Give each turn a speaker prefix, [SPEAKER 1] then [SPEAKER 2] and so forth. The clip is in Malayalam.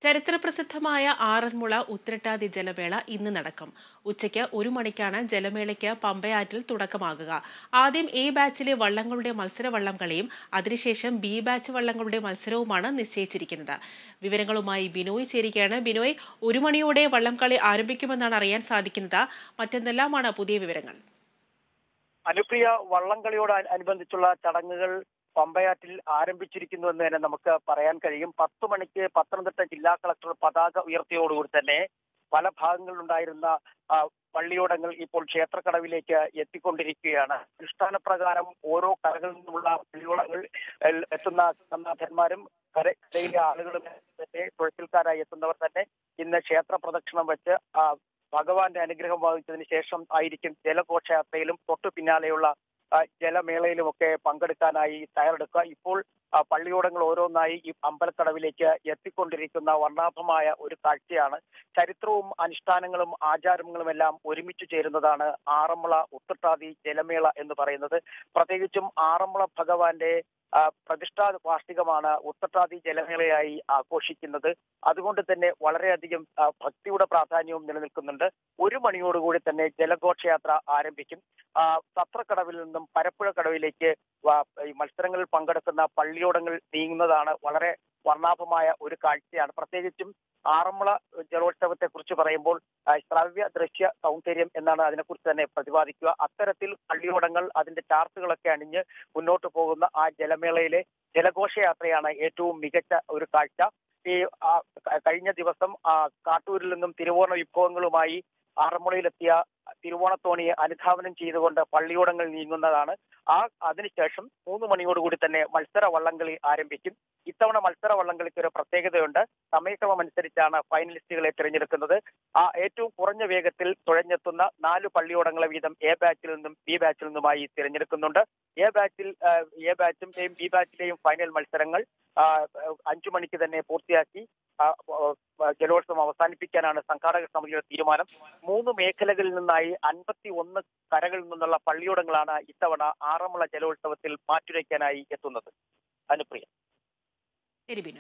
[SPEAKER 1] ചരിത്രപ്രസിദ്ധമായ ആറന്മുള ഉത്രട്ടാതി ജലമേള ഇന്ന് നടക്കും ഉച്ചയ്ക്ക് ഒരു മണിക്കാണ് ജലമേളയ്ക്ക് പമ്പയാറ്റിൽ തുടക്കമാകുക ആദ്യം എ ബാച്ചിലെ വള്ളങ്ങളുടെ മത്സര വള്ളം കളിയും അതിനുശേഷം ബി ബാച്ച് വള്ളങ്ങളുടെ മത്സരവുമാണ് നിശ്ചയിച്ചിരിക്കുന്നത് വിവരങ്ങളുമായി ബിനോയ് ചേരുകയാണ് ബിനോയ് ഒരു മണിയോടെ വള്ളം കളി ആരംഭിക്കുമെന്നാണ് അറിയാൻ സാധിക്കുന്നത് മറ്റെന്തെല്ലാമാണ് പുതിയ വിവരങ്ങൾ
[SPEAKER 2] അനുപ്രിയ വള്ളംകളിയോട് അ- അനുബന്ധിച്ചുള്ള ചടങ്ങുകൾ പമ്പയാറ്റിൽ ആരംഭിച്ചിരിക്കുന്നു എന്ന് തന്നെ നമുക്ക് പറയാൻ കഴിയും പത്ത് മണിക്ക് പത്തനംതിട്ട ജില്ലാ കളക്ടർ പതാക ഉയർത്തിയോടുകൂടി തന്നെ പല ഭാഗങ്ങളിലുണ്ടായിരുന്ന ആ, പള്ളിയോടങ്ങൾ ഇപ്പോൾ ക്ഷേത്രക്കടവിലേക്ക് എത്തിക്കൊണ്ടിരിക്കുകയാണ് അനുഷ്ഠാനപ്രകാരം ഓരോ കരകളിൽ നിന്നുമുള്ള പള്ളിയോടങ്ങൾ എൽ- എത്തുന്ന നാഥന്മാരും കര കരയിലെ ആളുകളും തന്നെ തുഴച്ചിൽക്കാരായി എത്തുന്നവർ തന്നെ ഇന്ന് ക്ഷേത്ര പ്രദക്ഷിണം വെച്ച് ആ, ഭഗവാന്റെ അനുഗ്രഹം വഹിച്ചതിന് ശേഷം ആയിരിക്കും ജലഘോഷയാത്രയിലും തൊട്ടു പിന്നാലെയുള്ള ആ, ജലമേളയിലുമൊക്കെ പങ്കെടുക്കാനായി തയ്യാറെടുക്കുക ഇപ്പോൾ ആ, പള്ളിയോടങ്ങൾ ഓരോന്നായി ഈ അമ്പലക്കടവിലേക്ക് എത്തിക്കൊണ്ടിരിക്കുന്ന വർണ്ണാഭമായ ഒരു കാഴ്ചയാണ് ചരിത്രവും അനുഷ്ഠാനങ്ങളും ആചാരങ്ങളും എല്ലാം ഒരുമിച്ച് ചേരുന്നതാണ് ആറന്മുള ഉത്രട്ടാതി ജലമേള എന്ന് പറയുന്നത് പ്രത്യേകിച്ചും ആറന്മുള ഭഗവാന്റെ ആ, പ്രതിഷ്ഠാ വാർഷികമാണ് ഉത്രട്ടാതി ജലമേളയായി ആഘോഷിക്കുന്നത് അതുകൊണ്ട് തന്നെ വളരെയധികം ആ, ഭക്തിയുടെ പ്രാധാന്യവും നിലനിൽക്കുന്നുണ്ട് ഒരു മണിയോടുകൂടി തന്നെ ജലഘോഷയാത്ര ആരംഭിക്കും ആ, സത്രക്കടവിൽ നിന്നും പരപ്പുഴ കടവിലേക്ക് വ- ഈ മത്സരങ്ങളിൽ പങ്കെടുക്കുന്ന പള്ളിയോടങ്ങൾ നീങ്ങുന്നതാണ് വളരെ വർണ്ണാഭമായ ഒരു കാഴ്ചയാണ് പ്രത്യേകിച്ചും ആറന്മുള ജലോത്സവത്തെ കുറിച്ച് പറയുമ്പോൾ ആ, ശ്രവ്യ ദൃശ്യ സൗന്ദര്യം എന്നാണ് അതിനെക്കുറിച്ച് തന്നെ പ്രതിപാദിക്കുക അത്തരത്തിൽ പള്ളിയോടങ്ങൾ അതിന്റെ ചാർത്തുകളൊക്കെ അണിഞ്ഞ് മുന്നോട്ട് പോകുന്ന ആ ജലമേളയിലെ ജലഘോഷയാത്രയാണ് ഏറ്റവും മികച്ച ഒരു കാഴ്ച ഈ ആ, ക- കഴിഞ്ഞ ദിവസം ആ, കാട്ടൂരിൽ നിന്നും തിരുവോണ വിഭവങ്ങളുമായി ആറന്മുളയിലെത്തിയ തിരുവോണത്തോണിയെ അനുധാവനം ചെയ്തുകൊണ്ട് പള്ളിയോടങ്ങൾ നീങ്ങുന്നതാണ് ആ അതിനുശേഷം മൂന്ന് മണിയോടുകൂടി തന്നെ മത്സര വള്ളംകളി ആരംഭിക്കും ഇത്തവണ മത്സര വള്ളംകളിക്ക് ഒരു പ്രത്യേകതയുണ്ട് സമയക്രമം അനുസരിച്ചാണ് ഫൈനലിസ്റ്റുകളെ തിരഞ്ഞെടുക്കുന്നത് ആ ഏറ്റവും കുറഞ്ഞ വേഗത്തിൽ തുഴഞ്ഞെത്തുന്ന നാല് പള്ളിയോടങ്ങളെ വീതം എ ബാച്ചിൽ നിന്നും ബി ബാച്ചിൽ നിന്നുമായി തിരഞ്ഞെടുക്കുന്നുണ്ട് എ ബാച്ചിൽ ആ, എ ബാച്ചിന്റെയും ബി ബാച്ചിലെയും ഫൈനൽ മത്സരങ്ങൾ ആ, അഞ്ചു മണിക്ക് തന്നെ പൂർത്തിയാക്കി ആ, ആ, ജലോത്സവം അവസാനിപ്പിക്കാനാണ് സംഘാടക സമിതിയുടെ തീരുമാനം മൂന്ന് മേഖലകളിൽ നിന്നായി അൻപത്തി ഒന്ന് കരകളിൽ നിന്നുള്ള പള്ളിയോടങ്ങളാണ് ഇത്തവണ ആറന്മുള ജലോത്സവത്തിൽ മാറ്റുരയ്ക്കാനായി എത്തുന്നത് അനുപ്രിയ
[SPEAKER 1] ശരി ബിനോയ്